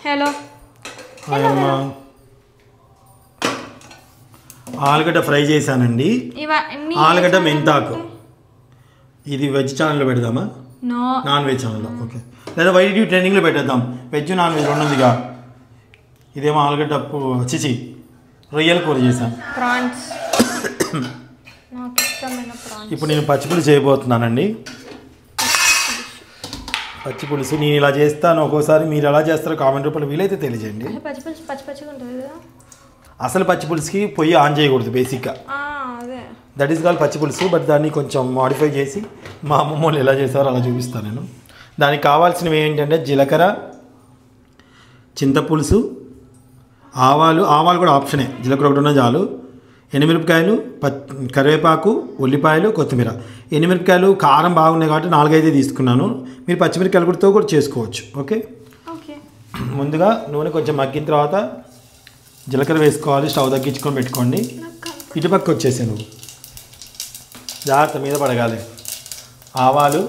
Hello hi అమ్మా ఆలుగడ్డ fry చేశానండి ఇవన్నీ ఆలుగడ్డ మెంతాకు ఇది వెజ్ ఛానల్లో పెడదామా నో నాన్ వెజ్ ఛానల్లో ఓకే లేదా వైట్ ట్రెండింగ్లో పెట్టేద్దాం వెజ్ నాన్ వెజ్ రెండు ఉందిగా ఇదేమో ఆలుగడ్డ పు- చిచి రొయ్యల కూర చేశాను ప్రాన్స్ నాకు ఇష్టమైన ప్రాన్స్ ఇప్పుడు నేను పచ్చిపులుసు చేయబోతున్నానండి పచ్చిపులుసు నేను ఇలా చేస్తాను ఒక్కోసారి మీరు ఎలా చేస్తారో కామెంట్ రూపంలో వీలైతే తెలియజేయండి పచ్చి పచ్చి పచ్చి పచ్చిగా ఉంటుంది కదా అసలు పచ్చిపులుసుకి పొయ్యి ఆన్ చేయకూడదు బేసిక్గా ఆ, అదే దట్ ఈస్ కాల్ పచ్చిపులుసు బట్ దాన్ని కొంచెం మాడిఫై చేసి మా అమ్మమ్మ వాళ్ళు ఎలా చేస్తారో అలా చూపిస్తాను నేను దానికి కావాల్సినవి ఏంటంటే జీలకర్ర చింతపులుసు ఆవాలు ఆవాలు కూడా ఆప్షనే జీలకర్ర ఒకటి ఉన్న చాలు ఎండుమిరపకాయలు పచ్ కరివేపాకు ఉల్లిపాయలు కొత్తిమీర ఎండుమిరపకాయలు కారం బాగున్నాయి కాబట్టి నాలుగైదే తీసుకున్నాను మీరు పచ్చిమిరపకాయలు కూడా కూడా చేసుకోవచ్చు ఓకే ఓకే ముందుగా నూనె కొంచెం మగ్గిన తర్వాత జీలకర్ర వేసుకోవాలి స్టవ్ తగ్గించుకొని పెట్టుకోండి ఇటుపక్క వచ్చేసి నువ్వు జాగ్రత్త మీద పడగాలి ఆవాలు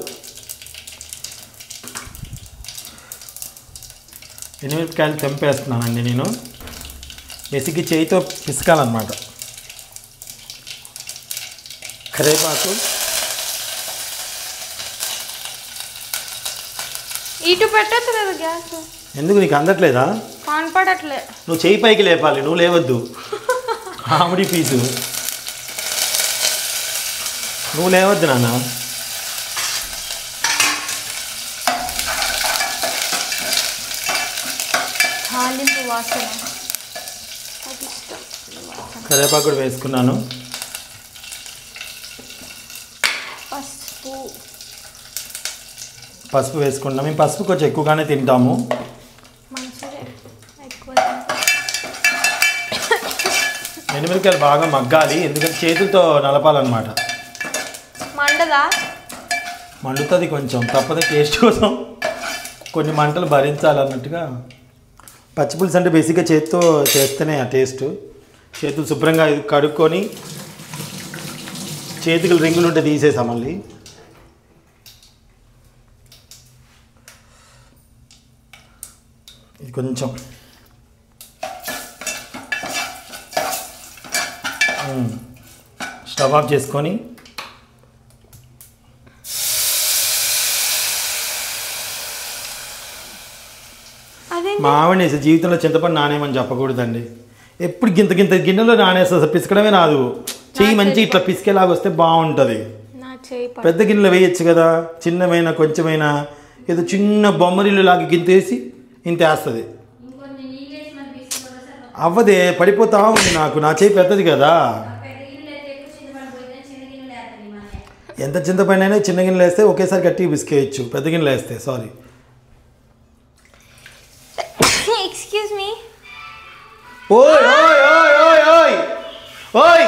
ఎనిమిరపకాయలు తెంపేస్తున్నానండి నేను బేసిక్గా చేయితో పిసకాలన్నమాట కరివేపాకు ఇటు పెట్టచ్చు కదా గ్యాస్ ఎందుకు నీకు అందట్లేదా కనపడట్లే నువ్వు చేయి పైకి లేపాలి నువ్వు లేవద్దు కామెడీ పీసు నువ్వు లేవద్దు నాన్న తాలింపు వాసన నాకు ఇష్టం ఈ వాసన కరివేపాకు కూడా వేసుకున్నాను పసుపు పసుపు వేసుకుంటాం మేము పసుపు కొంచెం ఎక్కువగానే తింటాము మంచిదే ఎక్కువ ఎండుమిరపకాయలు బాగా మగ్గాలి ఎందుకంటే చేతులతో నలపాలన్నమాట మండదా మండుతుంది కొంచెం తప్పదు టేస్ట్ కోసం కొన్ని మంటలు భరించాలన్నట్టుగా పచ్చిపులుసు అంటే బేసిక్గా చేతితో చేస్తేనే ఆ టేస్ట్ చేతులు శుభ్రంగా ఇది కడుక్కొని చేతికి రింగులు ఉంటే తీసేసాం మళ్ళీ ఇది కొంచెం ఉమ్. స్టవ్ ఆఫ్ చేసుకొని అదే మా ఆవిడ అసలు జీవితంలో చింతపండు నానేమని చెప్పకూడదండి ఎప్పుడు గింత గింత గిన్నెలో నానేస్తుంది అసలు పిసకడమే రాదు చెయ్యి మంచి ఇట్లా పిసికేలాగా వస్తే బాగుంటుంది నా చేయి పట్టు. పెద్ద గిన్నెలో వేయచ్చు కదా చిన్నమైన కొంచెమైనా ఏదో చిన్న బొమ్మరిల్లు లాగా గింతేసి ఇంత వేస్తుంది అవ్వదే పడిపోతా ఉంది నాకు నా చేయి పెద్దది కదా ఎంత చింతపండు అయినా చిన్న గిన్నెలు వేస్తే ఒకేసారి గట్టిగా పిసికేయచ్చు పెద్ద గిన్నెలు వేస్తే సారీ ఎక్స్క్యూజ్ మీ ఓయ్ ఓయ్ ఓయ్ ఓయ్ ఓయ్ ఓయ్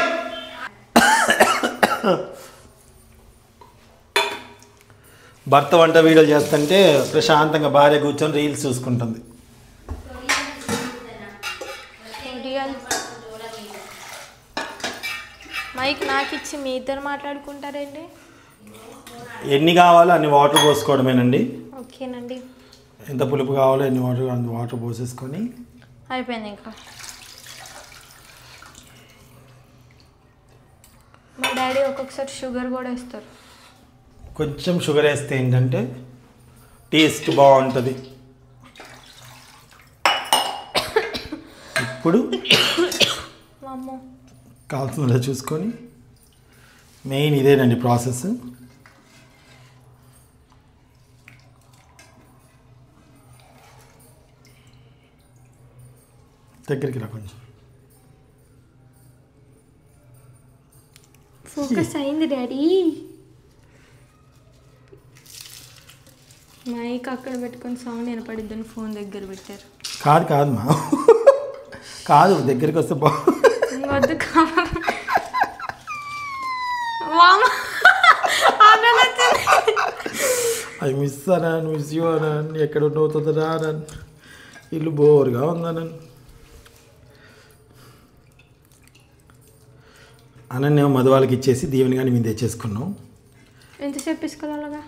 భర్త వంట వీడియోలు చేస్తుంటే ప్రశాంతంగా భార్య కూర్చొని రీల్స్ చూసుకుంటుంది రియల్ మైక్ నాకు ఇచ్చి మీ ఇద్దరు మాట్లాడుకుంటారండి ఎన్ని కావాలో అన్ని వాటర్ పోసుకోవడమేనండి ఓకేనండి ఎంత పులుపు కావాలో ఎన్ని వాటర్ అంత వాటర్ పోసేసుకొని అయిపోయింది ఇంకా మా డాడీ ఒక్కొక్కసారి షుగర్ కూడా వేస్తారు కొంచెం షుగర్ వేస్తే ఏంటంటే టేస్ట్ బాగుంటుంది ఇప్పుడు మా అమ్మ కావాల్సిందిలా చూసుకొని మెయిన్ ఇదేనండి ప్రాసెస్ దగ్గరికి రా కొంచెం ఫోకస్ అయింది డాడీ మైక్ అక్కడ పెట్టుకొని సౌండ్ వినపడిద్దని ఫోన్ దగ్గర పెట్టారు కాదు కాదు మా కాదు దగ్గరికి వస్తే బా వద్దు కావాలి వామ అన్నలు వచ్చింది. ఐ మిస్ అనా మిస్ యూ అనా ఎక్కడ ఉండవుతుంది రా అని ఇల్లు బోర్గా ఉందనని అనన్నేమో మధు వాళ్ళకి ఇచ్చేసి దీవెని కానీ మేము తెచ్చేసుకున్నాం ఎంతసేపు తీసుకోవాలగా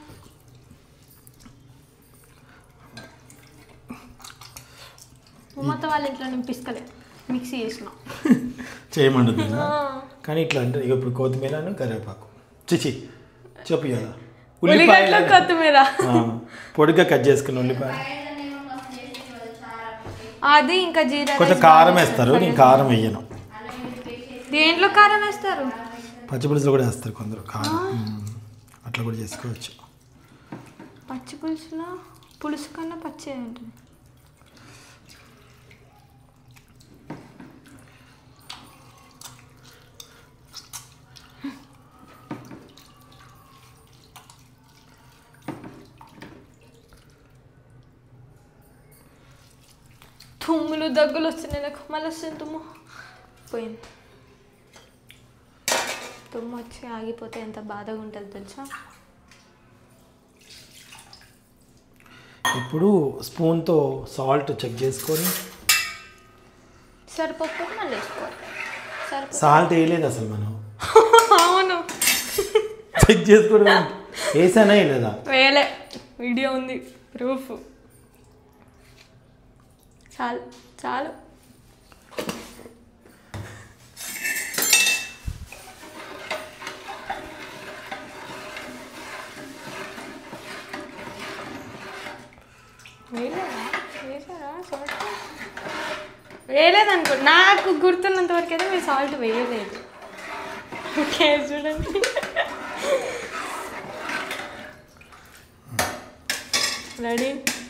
ఉమ్మత వాళ్ళ ఇంట్లో నేను పిసుకలే మిక్సీ చేసిన చేయమంటుంది కానీ ఇట్లా అంటే ఇక ఇప్పుడు కొత్తిమీరను కరివేపాకు చిచి చెప్పు కదా ఉల్లిగడ్డ ఉల్లిపాయలు కొత్తిమీర ఆ, పొడిగా కట్ చేసుకున్న ఉల్లిపాయ అది ఇంకా జీరా కొంచెం రైస్ కారం బాగా వేస్తారు నేను కారం వేయను దేంట్లో కారం వేస్తారు పచ్చిపులుసులు కూడా వేస్తారు కొందరు కారం మ్మ్. అట్లా కూడా చేసుకోవచ్చు పచ్చి పులుసులో పులుసు కన్నా పచ్చి ఉంటుంది తుమ్ములు దగ్గులు వస్తున్నాయి నాకు మళ్ళీ వస్తుంది తుమ్ము పోయింది తుమ్ము వచ్చి ఆగిపోతే ఎంత బాధగా ఉంటుంది తెలుసా ఇప్పుడు స్పూన్తో సాల్ట్ చెక్ చేసుకొని సరిపోకపోతే మళ్ళీ వేసుకోవాలి సరిపో సాల్ట్ వేయలేదు అసలు మనం అవును చెక్ చేసుకోవడం ఏంటి? వేసానా వేయలేదా వేలే వీడియో ఉంది ప్రూఫ్ చాలు చాలు వేయలేదా వేసారా సాల్ట్ వేయలేదనుకో నాకు గుర్తున్నంత వరకు అయితే మీరు సాల్ట్ వేయలేదు ఓకే చూడండి రెడీ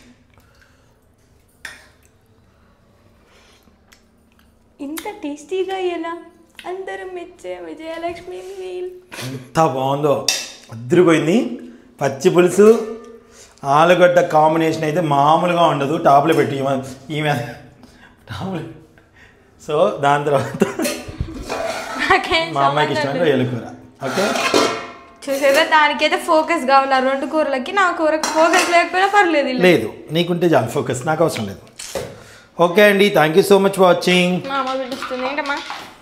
ఇంత టేస్టీగా ఎలా అందరం మెచ్చే విజయలక్ష్మి మీల్ ఎంత బాగుందో అద్దరిపోయింది పచ్చి పులుసు ఆలుగడ్డ కాంబినేషన్ అయితే మామూలుగా ఉండదు టాప్లో పెట్టి ఈమె ఈమె టాప్లో సో దాని తర్వాత నాకేం మా అమ్మాయికి సంబంధం ఇష్టమైన లేదు. రొయ్యల కూర ఓకే చూసేదా దానికైతే ఫోకస్ కావాలి ఆ రెండు కూరలకి నా కూరకు ఫోకస్ లేకపోయినా పర్లేదు ఇలా. లేదు నీకుంటే చాలు ఫోకస్ నాకు అవసరం లేదు ఓకే అండి thank you so much for watching మా అమ్మ పిలుస్తుంది ఏంటమ్మా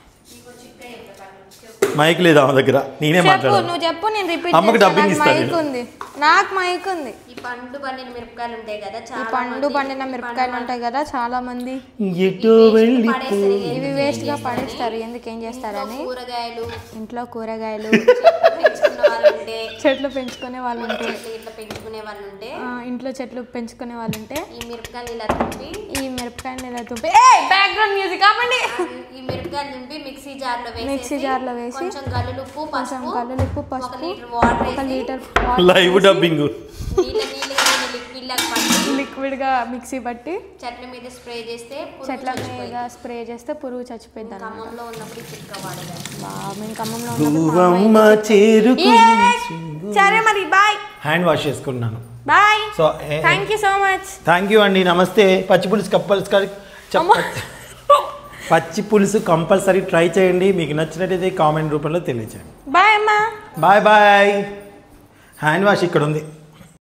మైక్ లేదు ఆమె దగ్గర నేనే చెప్పు మాట్లాడాను నువ్వు చెప్పు నేను రిపీట్ అమ్మకి dubbing ఇస్తా మైక్ నేను. ఉంది నాకు మైక్ ఉంది ఈ పండు పండిన మిరపకాయలు ఉంటాయి కదా ఈ చాలా పండు మంది పండిన మిరపకాయలు ఉంటాయి కదా చాలా మంది ఎటు వెళ్ళి పడేస్తారు ఇక ఇవి వేస్ట్ గా పడేస్తారు ఎందుకు ఏం చేస్తారని కూరగాయలు ఇంట్లో కూరగాయలు పెంచుకున్న వాళ్ళు ఉంటే చెట్లు పెంచుకునే వాళ్ళు ఉంటే చెట్లు ఇట్లా పెంచుకునే వాళ్ళు ఉంటే ఆ, ఇంట్లో చెట్లు పెంచుకునే వాళ్ళు ఉంటే ఈ మిరపకాయలు ఇలా తుంపి ఈ మిరపకాయలు ఇలా తుంపి బ్యాక్గ్రౌండ్ మ్యూజిక్ ఆపండి ఈ మిరపకాయలు తుంపి మిక్సీ జార్ లో వేసి మిక్సీ జార్లో వేసి కొంచెం గల్లులు ఉప్పు కొంచెం పసుపు కల్లులు ఉప్పు ఒక పసుపు లీటర్ వాటర్ ఒక వేసి లీటర్ లైవ్ డబ్బింగ్ నీళ్ళ నీళ్ళ లిక్విడ్ లాగా పట్టి లిక్విడ్ గా మిక్సీ పట్టి చెట్ల మీద స్ప్రే చేస్తే పురుగు చెట్ల చచ్చిపోయింది. మీద స్ప్రే చేస్తే పురుగు చచ్చిపోయింది అన్నమాట ఖమ్మంలో ఉన్నప్పుడు ఈ చిట్కా వాడేదాన్ని బా, మేము ఖమ్మంలో ఉన్నప్పుడు మా పువ్వమ్మ అమ్మాయి- చేరుకు Yes! సరే మరి బాయ్ హ్యాండ్ వాష్ చేసుకున్నాను bye so thank you so much thank you అండి నమస్తే పచ్చి పులుసు కంపల్సరీ పచ్చి పులుసు కంపల్సరీ ట్రై చేయండి మీకు నచ్చినట్టయితే కామెంట్ రూపంలో తెలియచేయండి బాయ్ అమ్మా బాయ్ బాయ్ హ్యాండ్ వాష్ ఇక్కడ ఉంది